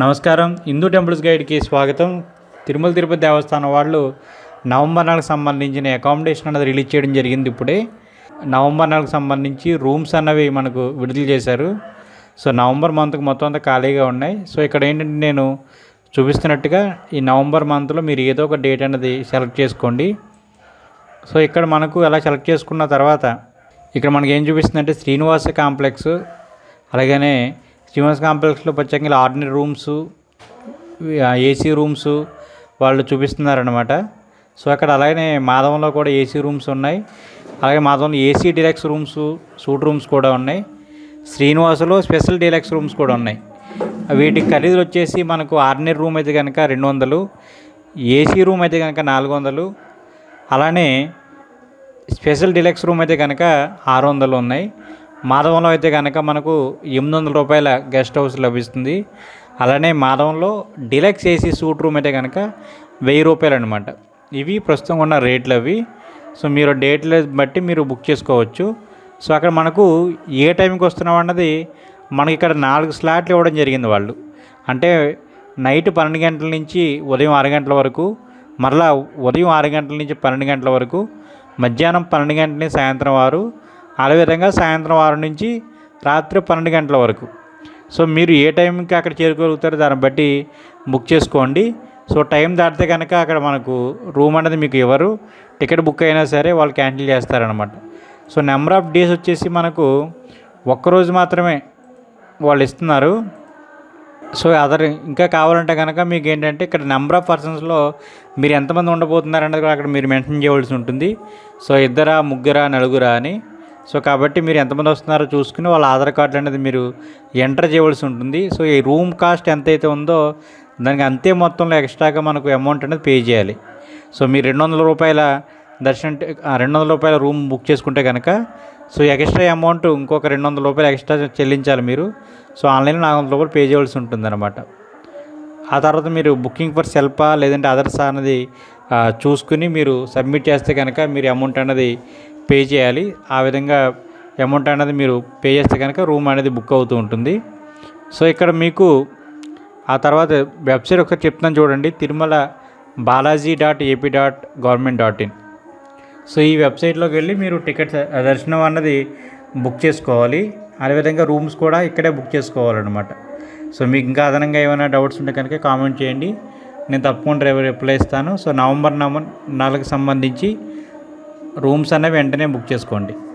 నమస్కారం హిందూ టెంపుల్స్ గైడ్కి స్వాగతం తిరుమల తిరుపతి దేవస్థానం వాళ్ళు నవంబర్ నెలకు సంబంధించిన అకామిడేషన్ అనేది రిలీజ్ చేయడం జరిగింది ఇప్పుడే నవంబర్ నెలకు సంబంధించి రూమ్స్ అన్నవి మనకు విడుదల చేశారు సో నవంబర్ మంత్కి మొత్తం అంతా ఖాళీగా ఉన్నాయి సో ఇక్కడ ఏంటంటే నేను చూపిస్తున్నట్టుగా ఈ నవంబర్ మంత్లో మీరు ఏదో ఒక డేట్ అనేది సెలెక్ట్ చేసుకోండి సో ఇక్కడ మనకు ఎలా సెలెక్ట్ చేసుకున్న తర్వాత ఇక్కడ మనకి ఏం చూపిస్తుందంటే శ్రీనివాస కాంప్లెక్స్ అలాగనే శ్రీనివాస కాంప్లెక్స్లో ప్రత్యేకంగా ఆర్డినరీ రూమ్స్ ఏసీ రూమ్స్ వాళ్ళు చూపిస్తున్నారనమాట సో అక్కడ అలాగనే మాధవంలో కూడా ఏసీ రూమ్స్ ఉన్నాయి అలాగే మాధవంలో AC deluxe rooms suite rooms కూడా ఉన్నాయి శ్రీనివాసలో స్పెషల్ డీలక్స్ రూమ్స్ కూడా ఉన్నాయి వీటి ఖరీదులు వచ్చేసి మనకు ఆర్డినరీ రూమ్ అయితే కనుక రెండు వందలు ఏసీ రూమ్ అయితే కనుక నాలుగు వందలు అలానే స్పెషల్ డిలక్స్ రూమ్ అయితే కనుక ఆరు వందలు ఉన్నాయి మాధవంలో అయితే కనుక మనకు ఎనిమిది వందల రూపాయల గెస్ట్ హౌస్ లభిస్తుంది అలానే మాధవంలో డిలక్స్ ఏసీ సూట్ రూమ్ అయితే కనుక వెయ్యి రూపాయలు అనమాట ఇవి ప్రస్తుతం ఉన్న రేట్లు అవి సో మీరు డేట్లు బట్టి మీరు బుక్ చేసుకోవచ్చు సో అక్కడ మనకు ఏ టైంకి వస్తున్నాం అన్నది మనకి ఇక్కడ నాలుగు స్లాట్లు ఇవ్వడం జరిగింది వాళ్ళు అంటే నైట్ పన్నెండు గంటల నుంచి ఉదయం ఆరు గంటల వరకు మరలా ఉదయం ఆరు గంటల నుంచి పన్నెండు గంటల వరకు మధ్యాహ్నం పన్నెండు గంటల నుంచి సాయంత్రం ఆరు అదేవిధంగా సాయంత్రం ఆరు నుంచి రాత్రి పన్నెండు గంటల వరకు సో మీరు ఏ టైంకి అక్కడ చేరుకోగలుగుతారో దాన్ని బట్టి బుక్ చేసుకోండి సో టైం దాటితే కనుక అక్కడ మనకు రూమ్ అనేది మీకు ఇవ్వరు టికెట్ బుక్ అయినా సరే వాళ్ళు క్యాన్సిల్ చేస్తారనమాట సో నెంబర్ ఆఫ్ డేస్ వచ్చేసి మనకు ఒక్కరోజు మాత్రమే వాళ్ళు ఇస్తున్నారు సో అదర్ ఇంకా కావాలంటే కనుక మీకు ఏంటంటే ఇక్కడ నెంబర్ ఆఫ్ పర్సన్స్లో మీరు ఎంతమంది ఉండబోతున్నారు అనేది కూడా అక్కడ మీరు మెన్షన్ చేయవలసి ఉంటుంది సో ఇద్దరా ముగ్గురా నలుగురా అని సో కాబట్టి మీరు ఎంతమంది వస్తున్నారో చూసుకుని వాళ్ళ ఆధార్ కార్డు అనేది మీరు ఎంటర్ చేయవలసి ఉంటుంది సో ఈ రూమ్ కాస్ట్ ఎంత అయితే ఉందో దానికి అంతే మొత్తంలో ఎక్స్ట్రాగా మనకు అమౌంట్ అనేది పే చేయాలి సో మీరు రెండు వందల రూపాయల దర్శనం టి- ఆ, రెండు వందల రూపాయల రూమ్ బుక్ చేసుకుంటే కనుక సో ఎక్స్ట్రా అమౌంట్ ఇంకొక రెండు వందల రూపాయలు ఎక్స్ట్రా చెల్లించాలి మీరు సో ఆన్లైన్లో నాలుగు వందల రూపాయలు పే చేయవలసి ఉంటుంది అనమాట ఆ తర్వాత మీరు బుకింగ్ ఫర్ సెల్ఫా లేదంటే అదర్స్ అన్నది ఆ, చూసుకుని మీరు సబ్మిట్ చేస్తే కనుక మీరు అమౌంట్ అనేది పే చేయాలి ఆ విధంగా అమౌంట్ అనేది మీరు పే చేస్తే కనుక రూమ్ అనేది బుక్ అవుతూ ఉంటుంది సో ఇక్కడ మీకు ఆ తర్వాత వెబ్సైట్ ఒకసారి చెప్తున్నాను చూడండి Tirumala Balaji dot AP dot government dot in so ఈ వెబ్సైట్లోకి వెళ్ళి మీరు టికెట్స్ దర్శనం అన్నది బుక్ చేసుకోవాలి అదేవిధంగా రూమ్స్ కూడా ఇక్కడే బుక్ చేసుకోవాలన్నమాట సో మీకు ఇంకా అదనంగా ఏమైనా డౌట్స్ ఉంటే కనుక కామెంట్ చేయండి నేను తప్పకుండా రేపు రిప్లై ఇస్తాను సో నవంబర్ నవంబర్ నెలకు సంబంధించి రూమ్స్ అనేవి వెంటనే బుక్ చేసుకోండి